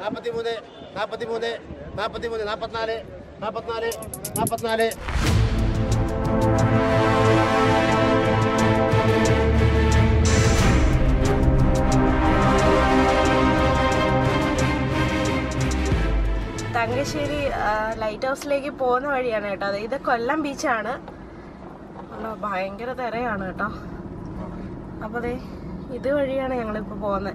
നാൽപ്പത്തിമൂന്ന് നാൽപ്പത്തിമൂന്ന് നാൽപ്പത്തിമൂന്ന് നാൽപ്പത്തിനാല് നാൽപ്പത്തിനാല് നാൽപ്പത്തിനാല് തങ്കശ്ശേരി ആ, ലൈറ്റ് ഹൗസിലേക്ക് പോകുന്ന വഴിയാണ് കേട്ടോ അത് ഇത് കൊല്ലം ബീച്ചാണ് അല്ലോ ഭയങ്കര തിരയാണ് കേട്ടോ അപ്പൊ ദേ ഇത് വഴിയാണ് ഞങ്ങളിപ്പോ പോകുന്നത്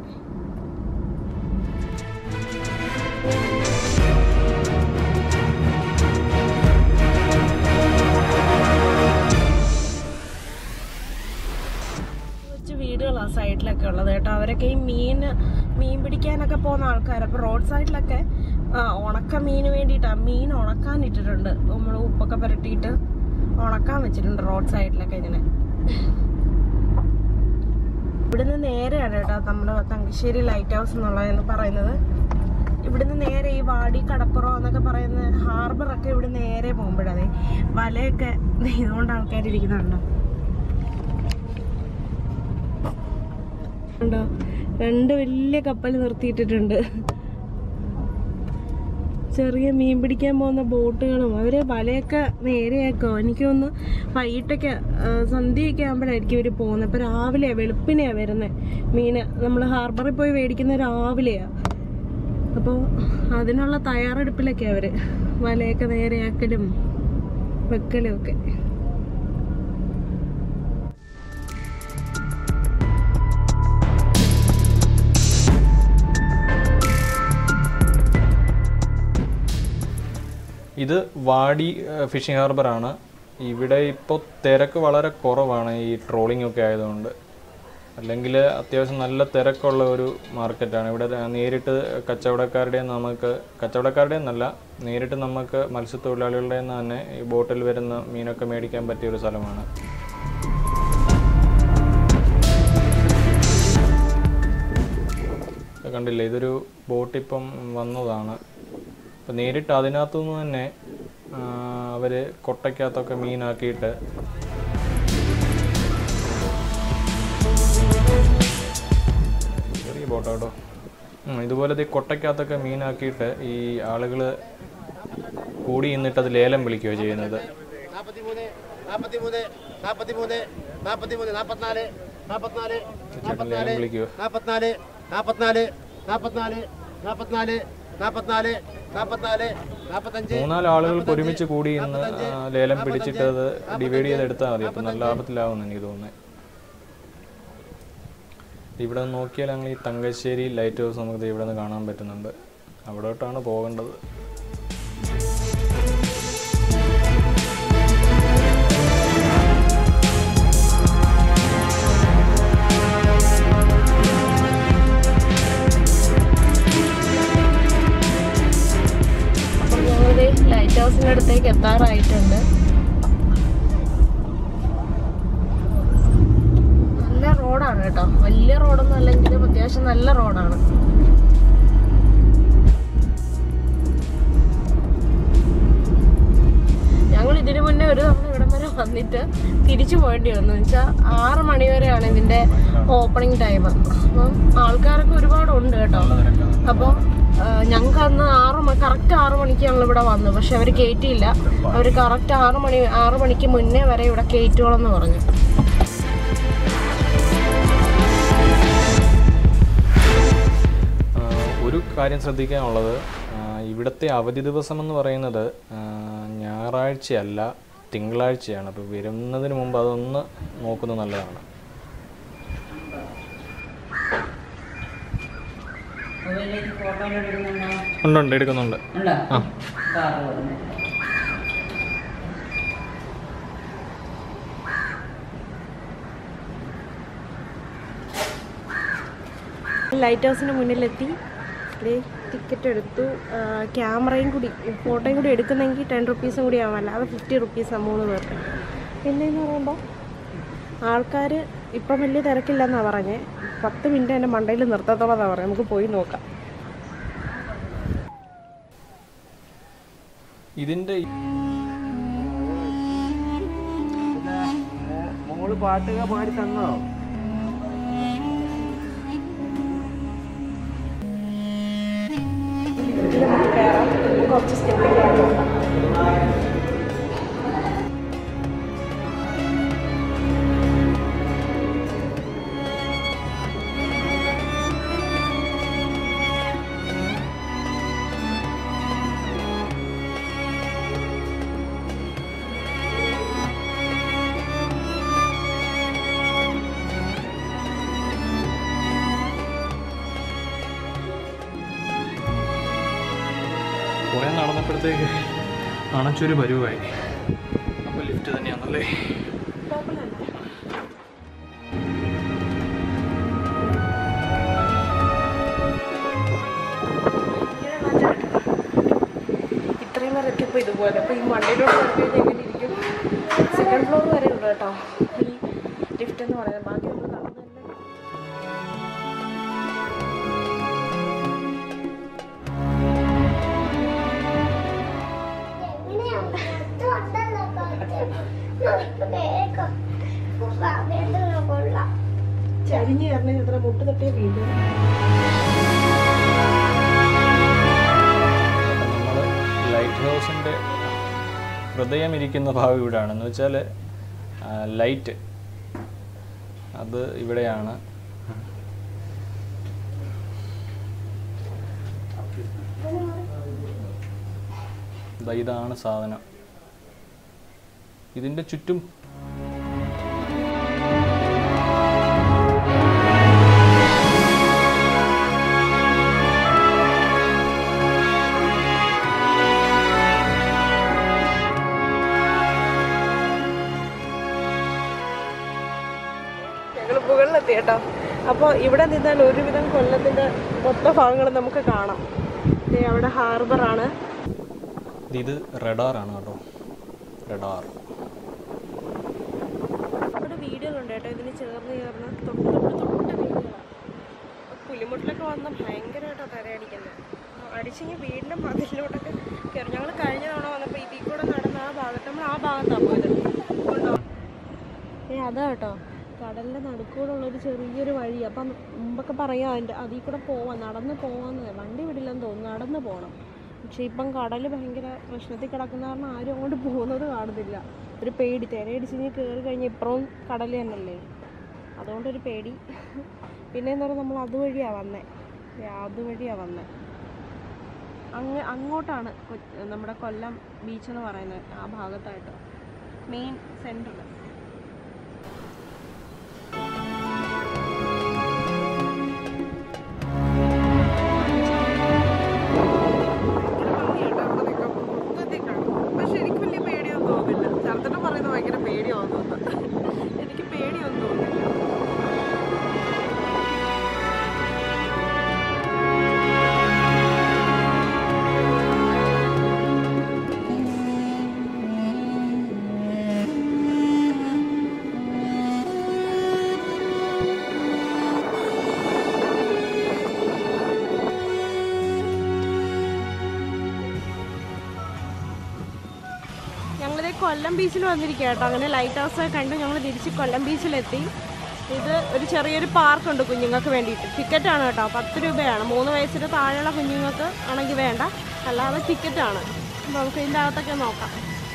കൊച്ചു വീടുകളാണ് സൈഡിലൊക്കെ ഉള്ളത് കേട്ടോ അവരൊക്കെ ഈ മീൻ മീൻ പിടിക്കാനൊക്കെ പോകുന്ന ആൾക്കാർ അപ്പോൾ റോഡ് സൈഡിലൊക്കെ ആ, ഉണക്ക മീന് വേണ്ടിയിട്ടാണ് മീൻ ഉണക്കാൻ ഇട്ടിട്ടുണ്ട് നമ്മൾ ഉപ്പൊക്കെ പുരട്ടിയിട്ട് ഉണക്കാൻ വെച്ചിട്ടുണ്ട് റോഡ് സൈഡിലൊക്കെ ഇങ്ങനെ ഇവിടുന്ന് നേരെയാണ് കേട്ടോ നമ്മുടെ തങ്കശ്ശേരി ലൈറ്റ് ഹൗസ് എന്നുള്ളതെന്ന് പറയുന്നത് ഇവിടുന്ന് നേരെ ഈ വാടി കടപ്പുറം എന്നൊക്കെ പറയുന്ന ഹാർബറൊക്കെ ഇവിടെ നേരെ പോകുമ്പോഴേ വലയൊക്കെ ദേ ഇതുകൊണ്ട് ആൾക്കാർ ഇരിക്കുന്നുണ്ടോ ഉണ്ടോ രണ്ട് വലിയ കപ്പൽ നിർത്തിയിട്ടിട്ടുണ്ട് ചെറിയ മീൻ പിടിക്കാൻ പോകുന്ന ബോട്ടുകളും അവര് വലയൊക്കെ നേരെയാക്കോ എനിക്ക് തോന്നുന്നു വൈകിട്ടൊക്കെ ആ, സന്ധ്യയൊക്കെ ആകുമ്പോഴായിരിക്കും ഇവര് പോകുന്നത് ഇപ്പൊ രാവിലെയാ വെളുപ്പിനെയാ വരുന്നത് മീന് നമ്മൾ ഹാർബറിൽ പോയി മേടിക്കുന്ന രാവിലെയാ അപ്പോൾ അതിനുള്ള തയ്യാറെടുപ്പിലൊക്കെ അവര് വലയൊക്കെ നേരെയാക്കലും വെക്കലും ഒക്കെ ഇത് വാടി ഫിഷിംഗ് ഹാർബറാണ് ഇവിടെ ഇപ്പോൾ തിരക്ക് വളരെ കുറവാണ് ഈ ട്രോളിംഗ് ഒക്കെ ആയതുകൊണ്ട് അല്ലെങ്കിൽ അത്യാവശ്യം നല്ല തിരക്കുള്ള ഒരു മാർക്കറ്റാണ് ഇവിടെ നേരിട്ട് കച്ചവടക്കാരുടെ നമുക്ക് കച്ചവടക്കാരുടെ എന്നല്ല നേരിട്ട് നമുക്ക് മത്സ്യത്തൊഴിലാളികളുടെ നിന്ന് തന്നെ ഈ ബോട്ടിൽ വരുന്ന മീനൊക്കെ മേടിക്കാൻ പറ്റിയ ഒരു സ്ഥലമാണ് ഇത് കണ്ടില്ലേ ഇതൊരു ബോട്ട് ഇപ്പം വന്നതാണ് അപ്പം നേരിട്ട് അതിനകത്തുനിന്ന് തന്നെ അവർ കൊട്ടയ്ക്കകത്തൊക്കെ മീനാക്കിയിട്ട് ചെറിയ ബോട്ടാട്ടോ ഇതുപോലത്തെ ഈ കൊട്ടയ്ക്കകത്തൊക്കെ മീനാക്കിയിട്ട് ഈ ആളുകൾ കൂടി നിന്നിട്ട് അത് ലേലം വിളിക്കുകയോ ചെയ്യുന്നത് നാൽപ്പത്തിമൂന്ന് നാൽപ്പത്തിമൂന്ന് നാൽപ്പത്തിമൂന്ന് നാൽപ്പത്തിമൂന്ന് നാൽപ്പത്തിനാല് നാൽപ്പത്തിനാല് നാൽപ്പത്തിനാല് ലേലം വിളിക്കുക നാൽപ്പത്തിനാല് നാൽപ്പത്തിനാല് നാൽപ്പത്തിനാല് നാൽപ്പത്തിനാല് നാൽപ്പത്തിനാല് നാൽപ്പത്തിനാല് നാൽപ്പത്തഞ്ച് മൂന്നാല് ആളുകൾക്ക് ഒരുമിച്ച് കൂടി ഇന്ന് ആ, ലേലം പിടിച്ചിട്ട് അത് ഡിവൈഡ് ചെയ്ത് എടുത്താൽ മതി അപ്പം നല്ല ലാഭത്തിലാവുമെന്ന് എനിക്ക് തോന്നുന്നത് ഇവിടെ നിന്ന് നോക്കിയാൽ ഞങ്ങൾ ഈ തങ്കശ്ശേരി ലൈറ്റ് ഹൗസ് നമുക്ക് ഇവിടെ നിന്ന് കാണാൻ പറ്റുന്നുണ്ട് അവിടോട്ടാണ് പോകേണ്ടത് അപ്പം ഞങ്ങൾ ലൈറ്റ് ഹൗസിന്റെ അടുത്തേക്ക് എത്താറായിട്ടുണ്ട് നല്ല റോഡാണ് കേട്ടോ വലിയ റോഡൊന്നും അല്ലെങ്കിലും അത്യാവശ്യം നല്ല റോഡാണ് ഞങ്ങൾ ഇതിനു മുന്നേ ഒരു തവണ ഇവിടം വരെ വന്നിട്ട് തിരിച്ചു പോകേണ്ടി വന്നു വെച്ചാൽ ആറ് മണി വരെയാണ് ഇതിന്റെ ഓപ്പണിംഗ് ടൈം അപ്പം ആൾക്കാരൊക്കെ ഒരുപാട് ഉണ്ട് കേട്ടോ അപ്പോൾ ഞങ്ങൾക്ക് അന്ന് ആറ് മണി കറക്റ്റ് ആറ് മണിക്ക് ഞങ്ങൾ ഇവിടെ വന്നു പക്ഷെ അവർ കയറ്റിയില്ല അവർ കറക്റ്റ് ആറ് മണി ആറ് മണിക്ക് മുന്നേ വരെ ഇവിടെ കയറ്റുകളെന്ന് പറഞ്ഞു ആ, ഒരു കാര്യം ശ്രദ്ധിക്കാനുള്ളത് ആ, ഇവിടുത്തെ അവധി ദിവസം എന്ന് പറയുന്നത് ആ, ഞായറാഴ്ചയല്ല തിങ്കളാഴ്ചയാണ് അപ്പോൾ വരുന്നതിന് മുമ്പ് അതൊന്ന് നോക്കുന്നത് നല്ലതാണ് ഉണ്ട് ഉണ്ട് എടുക്കുന്നുണ്ട് ആ ലൈറ്റ് ഹൗസിന് മുന്നിലെത്തി ടിക്കറ്റ് എടുത്തു ആ, ക്യാമറയും കൂടി ഫോട്ടോയും കൂടി എടുക്കുന്നെങ്കിൽ ടെൻ റുപ്പീസും കൂടി ആവും അല്ലാതെ ഫിഫ്റ്റി റുപ്പീസാണ് മൂന്ന് പേർക്ക് പിന്നെയെന്ന് പറയുമ്പോൾ ആൾക്കാർ ഇപ്പം വലിയ തിരക്കില്ലെന്നാണ് പറഞ്ഞത് പത്ത് മിനിറ്റ് എൻ്റെ മണ്ടയിൽ നിർത്തത്തോളന്നാണ് പറഞ്ഞത് നമുക്ക് പോയി നോക്കാം ഇതിൻ്റെ മോള് പാട്ടുക പാടി തന്നോ കുറച്ച് സ്റ്റെപ്പിംഗ് ആയിട്ടുണ്ട് കുറേ നടന്നപ്പോഴത്തേക്ക് അണച്ചൊരു പരുവായി അപ്പോൾ ലിഫ്റ്റ് തന്നെയാണല്ലേ ഇത്രയും വരെ എത്തിയപ്പോൾ ഇതുപോലെ അപ്പോൾ ഈ മണ്ടയിലോട്ട് കയറി കഴിഞ്ഞാൽ എങ്ങനെ ഇരിക്കും സെക്കൻഡ് ഫ്ലോർ വരെ ഉണ്ട് കേട്ടോ ഈ ലിഫ്റ്റ് എന്ന് പറയുന്നത് ബാക്കി നമ്മൾ നടന്നു തന്നെ ചരിഞ്ഞ് കയറണേ എത്ര മുട്ട് തട്ടിയ വീട് നമ്മൾ ലൈറ്റ് ഹൗസിൻ്റെ ഹൃദയം ഇരിക്കുന്ന ഭാഗം ഇവിടെയാണ് എന്ന് വെച്ചാൽ ലൈറ്റ് അത് ഇവിടെയാണ് ദാ ഇതാണ് സാധനം ഇതിൻ്റെ ചുറ്റും ഞങ്ങൾ മുകളിലെത്തി കേട്ടോ അപ്പോൾ ഇവിടെ നിന്നാൽ ഒരുവിധം കൊല്ലത്തിൻ്റെ മൊത്ത ഭാഗങ്ങൾ നമുക്ക് കാണാം ദേ അവിടെ ഹാർബറാണ് ഇത് റഡാറാണ് കേട്ടോ റഡാർ അവിടെ വീടുകളുണ്ട് കേട്ടോ ഇതിന് ചേർന്ന് ചേർന്ന് തൊട്ട് തൊട്ട് തൊട്ട് വീടുകളാണ് പുലിമുട്ടിലൊക്കെ വന്ന ഭയങ്കരമായിട്ടാണ് തരയടിക്കുന്നത് അടിച്ചിങ്ങി വീടിൻ്റെ മതിലിലോട്ടൊക്കെ കയറി ഞങ്ങൾ കഴിഞ്ഞ തവണ വന്നപ്പോൾ ഇതിൽ കൂടെ നടന്ന ആ ഭാഗത്ത് നമ്മൾ ആ ഭാഗത്താണ് പോയത് ഉണ്ടോ ഏ അതാ കേട്ടോ കടലിൻ്റെ നടുക്കൂടുള്ള ഒരു ചെറിയൊരു വഴി അപ്പം മുമ്പൊക്കെ പറയാം അതിൻ്റെ അതിൽ കൂടെ പോവാം നടന്ന് പോവാന്ന് വണ്ടി വിടില്ലെന്ന് തോന്നുന്നു നടന്ന് പോകണം പക്ഷെ ഇപ്പം കടൽ ഭയങ്കര പ്രശ്നത്തിൽ കിടക്കുന്ന കാരണം ആരും അങ്ങോട്ട് പോകുന്നത് കാണുന്നില്ല ഒരു പേടി തിരയടിച്ച് ഇനി കയറി കഴിഞ്ഞാൽ ഇപ്പുറവും കടൽ തന്നെയല്ലേ അതുകൊണ്ടൊരു പേടി പിന്നെ എന്താ പറയുക നമ്മൾ അതുവഴിയാണ് വന്നേ അതുവഴിയാണ് വന്നേ അങ്ങ് അങ്ങോട്ടാണ് കൊ- നമ്മുടെ കൊല്ലം ബീച്ച് എന്ന് പറയുന്നത് ആ ഭാഗത്തായിട്ട് മെയിൻ സെൻറ്ററിൽ പക്ഷെ എനിക്ക് വലിയ പേടിയൊന്നും തോന്നില്ല ചർത്തട്ടം പറയുന്നത് ഭയങ്കര പേടിയാവുന്നു എനിക്ക് പേടിയൊന്നും തോന്നില്ല ഞങ്ങളിത് കൊല്ലം ബീച്ചിൽ വന്നിരിക്കുക കേട്ടോ അങ്ങനെ ലൈറ്റ് ഹൗസ് ഒക്കെ കണ്ട് ഞങ്ങൾ തിരിച്ച് കൊല്ലം ബീച്ചിലെത്തി ഇത് ഒരു ചെറിയൊരു പാർക്കുണ്ട് കുഞ്ഞുങ്ങൾക്ക് വേണ്ടിയിട്ട് ടിക്കറ്റാണ് കേട്ടോ പത്ത് രൂപയാണ് മൂന്ന് വയസ്സിന് താഴെയുള്ള കുഞ്ഞുങ്ങൾക്ക് ആണെങ്കിൽ വേണ്ട അല്ലാതെ ടിക്കറ്റാണ് അപ്പോൾ നമുക്ക് ഇതിൻ്റെ അകത്തൊക്കെ നോക്കാം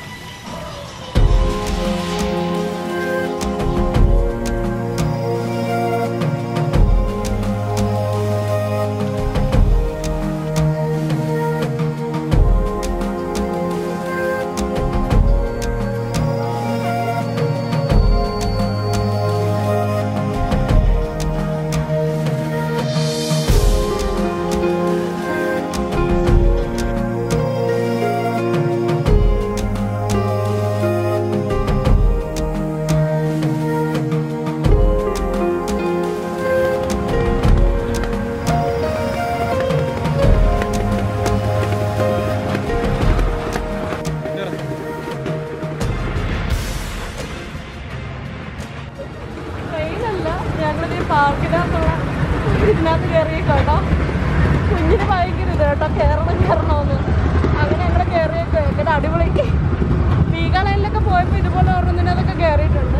ട്രെയിനല്ല ഞങ്ങളിത് പാർക്കിനകത്തുള്ള ഇതിനകത്ത് കയറിയ കേട്ടോ കുഞ്ഞിന് ഭയങ്കര ഇത് കേട്ടോ കയറണം കയറണമെന്ന് അങ്ങനെ ഞങ്ങൾ കയറിയൊക്കെ എന്നിട്ട് അടിപൊളി വീഗാലയിലൊക്കെ പോയപ്പോൾ ഇതുപോലെ ഓരോന്നിനകത്തൊക്കെ കയറിയിട്ടുണ്ട്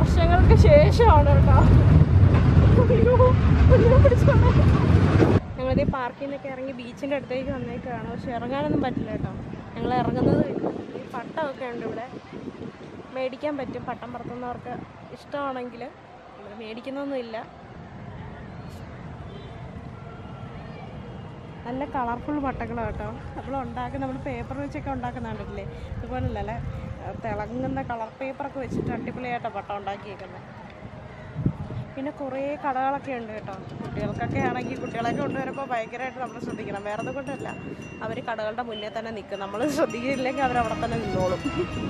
വർഷങ്ങൾക്ക് ശേഷമാണ് കേട്ടോ അയ്യോ, കുഞ്ഞിനെ പിടിച്ചോണ്ട് ഞങ്ങൾ ഞങ്ങളതേ പാർക്കിൽ നിന്നൊക്കെ ഇറങ്ങി ബീച്ചിൻ്റെ അടുത്തേക്ക് വന്നേക്കാണ് പക്ഷെ ഇറങ്ങാനൊന്നും പറ്റില്ല കേട്ടോ ഞങ്ങൾ ഇറങ്ങുന്നത് ഈ പട്ടമൊക്കെ ഉണ്ട് ഇവിടെ മേടിക്കാൻ പറ്റും പട്ടം പറത്തുന്നവർക്ക് ഇഷ്ടമാണെങ്കിൽ നമ്മൾ മേടിക്കുന്നൊന്നുമില്ല നല്ല കളർഫുൾ പട്ടകളാണ് കേട്ടോ നമ്മൾ ഉണ്ടാക്കുന്ന നമ്മൾ പേപ്പർ വെച്ചൊക്കെ ഉണ്ടാക്കുന്ന കണ്ടിട്ടില്ലേ ഇതുപോലല്ല അല്ലേ തിളങ്ങുന്ന കളർ പേപ്പറൊക്കെ വെച്ചിട്ട് അടിപൊളിയായിട്ടോ പട്ടം ഉണ്ടാക്കിയേക്കുന്നത് പിന്നെ കുറേ കടകളൊക്കെ ഉണ്ട് കേട്ടോ കുട്ടികൾക്കൊക്കെ ആണെങ്കിൽ കുട്ടികളൊക്കെ കൊണ്ടുവരുമ്പോൾ ഭയങ്കരമായിട്ട് നമ്മൾ ശ്രദ്ധിക്കണം വേറെ ഒന്നും കൊണ്ടല്ല അവർ കടകളുടെ മുന്നേ തന്നെ നിൽക്കും നമ്മൾ ശ്രദ്ധിക്കില്ലെങ്കിൽ അവർ അവിടെ തന്നെ നിന്നോളും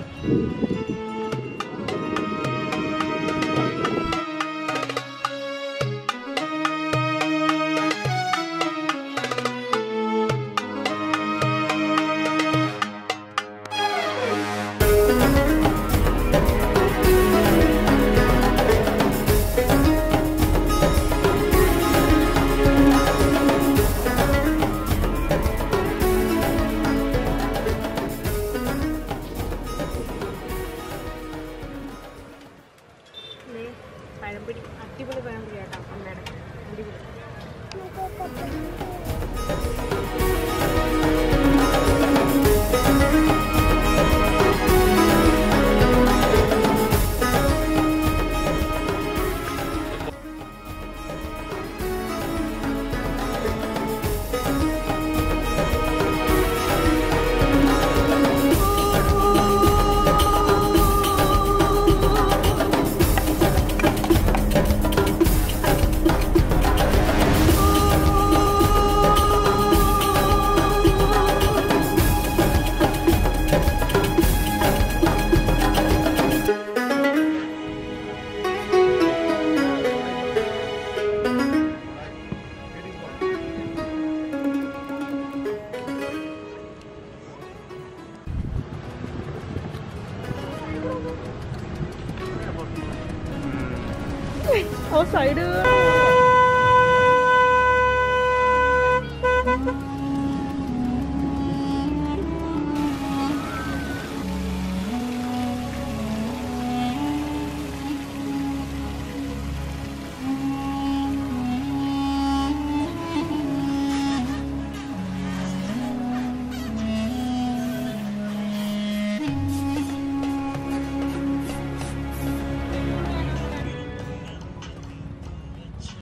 ദേ, പഴംപൊരി അടിപൊളി പഴംപൊരി കേട്ടോ അമ്മയുടെ അടിപൊളി ഓ സൈഡ്